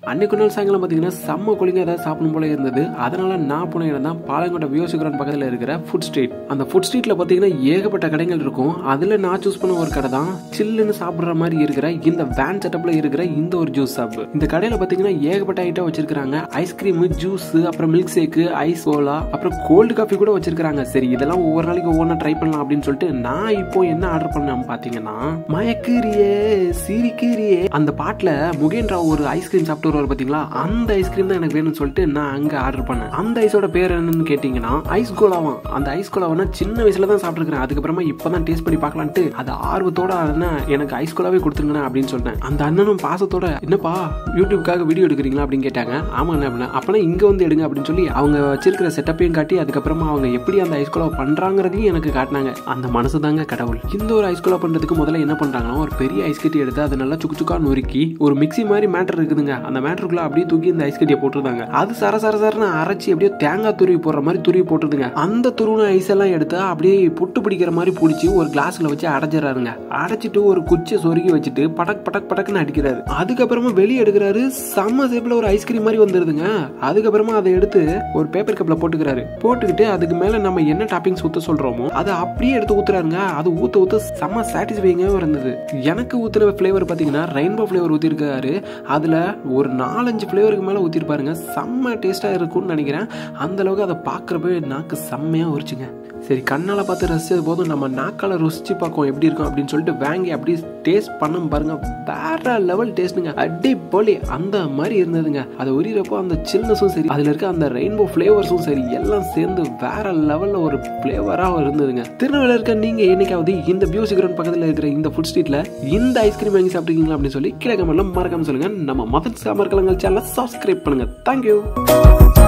அன்னைக்கு நாள் சாயங்காலம் பார்த்தீங்கன்னா செம்ம கொலிங்க ஏதாவது சாப்பிடும் போல இருந்தது அதனால நான் போன இடம் தான் பாலங்கோட்டை வியோசிகரன் பக்கத்தில் இருக்கிற ஃபுட் ஸ்ட்ரீட் அந்த ஃபுட் ஸ்ட்ரீட்ல பார்த்தீங்கன்னா ஏகப்பட்ட கடைகள் இருக்கும் அதில் நான் சூஸ் பண்ண ஒரு கடை தான் சில்லுன்னு சாப்பிட்ற மாதிரி இருக்கிற இந்த வேன் செட்டப்ல இருக்கிற இந்த ஒரு ஜூஸ் ஷாப் இந்த கடையில் பார்த்தீங்கன்னா ஏகப்பட்ட ஐட்டம் வச்சிருக்காங்க ஐஸ்கிரீம் ஜூஸ் அப்புறம் மில்க் ஷேக்கு ஐஸ் கோலா அப்புறம் கோல்டு காஃபி கூட வச்சிருக்காங்க சரி இதெல்லாம் ஒவ்வொரு நாளைக்கு ஒவ்வொன்றா ட்ரை பண்ணலாம் அப்படின்னு சொல்லிட்டு நான் இப்போ என்ன ஆர்டர் பண்ணேன் பார்த்தீங்கன்னா மயக்கிரியே சிரிக்கிரியே அந்த பாட்டில் முகேன் ராவ் ஒரு ஐஸ்கிரீம் சாப்பிட்டு வருவார் பார்த்தீங்களா அந்த ஐஸ்கிரீம் தான் எனக்கு வேணும்னு சொல்லிட்டு நான் அங்கே ஆர்டர் பண்ணேன் அந்த ஐஸோட பேர் என்னன்னு கேட்டிங்கன்னா ஐஸ் கோலாவாம் அந்த ஐஸ் கோலாவை சின்ன வயசுல தான் சாப்பிட்டுருக்கேன் அதுக்கப்புறமா இப்போ தான் டேஸ்ட் பண்ணி பார்க்கலான்ட்டு அது ஆர்வத்தோட அண்ணன் எனக்கு ஐஸ் கோலாவே கொடுத்துருங்கண்ணா அப்படின்னு சொன்னேன் அந்த அண்ணனும் பாசத்தோட என்னப்பா யூடியூப்காக வீடியோ எடுக்கிறீங்களா அப்படின்னு கேட்டாங்க ஆமாண்ணா அப்படின்னா அப்பனா இங்கே வந்து எடுங்க அப்படின்னு சொல்லி அவங்க வச்சிருக்கிற செட்டப்பையும் காட்டி அதுக்கப்புறமா அவங்க எப்படி அந்த ஐஸ் கோலா பண்றாங்கிறதையும் எனக்கு காட்டினாங்க அந்த மனசு தாங்க கடவுள் இந்த ஒரு ஐஸ் கோலா பண்றதுக்கு முதல்ல என்ன பண்றாங்கன்னா ஒரு பெரிய ஐஸ் கட்டி எடுத்து அதை நல்லா சுக்கு சுக்கா நொறுக்கி ஒரு மிக்ஸி மாதிரி மேட்டர் இருக்குதுங்க அந்த மேட்டருக்குள்ள அப்படியே தூக்கி இந்த ஐஸ் கட்டியை போட்டுருந்தாங்க அது சர சர சரன்னு அரைச்சி அப்படியே தேங்காய் துருவி போடுற மாதிரி துருவி போட்டுருதுங்க அந்த துருவின ஐஸ் எல்லாம் எடுத்து அப்படியே புட்டு பிடிக்கிற மாதிரி பிடிச்சி ஒரு கிளாஸ்ல வச்சு அடைச்சிடறாருங்க அடைச்சிட்டு ஒரு குச்சியை சொருகி வச்சுட்டு படக் படக் படக்குன்னு அடிக்கிறாரு அதுக்கப்புறமா வெளியே எடுக்கிறாரு செம்ம சேப்பில் ஒரு ஐஸ்கிரீம் மாதிரி வந்துருதுங்க அதுக்கப்புறமா அதை எடுத்து ஒரு பேப்பர் கப்ல போட்டுக்கிறாரு போட்டுக்கிட்டு அதுக்கு மேல நம்ம என்ன டாப்பிங்ஸ் ஊத்த சொல்றோமோ அதை அப்படியே எடுத்து ஊத்துறாருங்க அது ஊத்த ஊத்த செம்ம சாட்டிஸ்ஃபைங்காக இருந்தது எனக்கு ஊத்துன ஃப்ளேவர் பார்த்தீங்கன்னா ரெயின்போ ஃப்ளேவர் ஊற்றிருக்காரு அதில் ஒரு நாலஞ்சு ஃப்ளேவருக்கு மேலே ஊற்றிருப்பாருங்க செம்ம டேஸ்ட்டாக இருக்கும்னு நினைக்கிறேன் அந்த அளவுக்கு அதை பார்க்குறப்ப நாக்கு செம்மையாக உரிச்சுங்க சரி கண்ணால் பார்த்து ரசிச்சது போதும் நம்ம நாக்கால ருசிச்சு பார்க்கும் எப்படி இருக்கும் அப்படின்னு சொல்லிட்டு வாங்கி அப்படி டேஸ்ட் பண்ண பாருங்க வேற லெவல் டேஸ்ட்டுங்க அடிப்பொலி அந்த மாதிரி இருந்ததுங்க அதை உரியறப்போ அந்த சில்னஸும் சரி அதில் இருக்க அந்த ரெயின்போ ஃப்ளேவர்ஸும் சரி எல்லாம் சேர்ந்து வேற லெவலில் ஒரு ஃப்ளேவராக இருந்ததுங்க திருநெல்வேலியில் இருக்க நீங்கள் என்னைக்காவது இந்த பியூசிகரன் பக்கத்தில் இருக்கிற இந்த ஃபுட் ஸ்ட்ரீட்டில் இந்த ஐஸ்கிரீம் வாங்கி சாப்பிட்டீங்களா அப்படின்னு சொல்லி கீழே கமெண்ட்ல மறக்காம சொல்லுங்க நம்ம மதன் சாமர் கலங்கள் சேனலை சப்ஸ்கிரைப் பண்ணுங்க தேங்க்யூ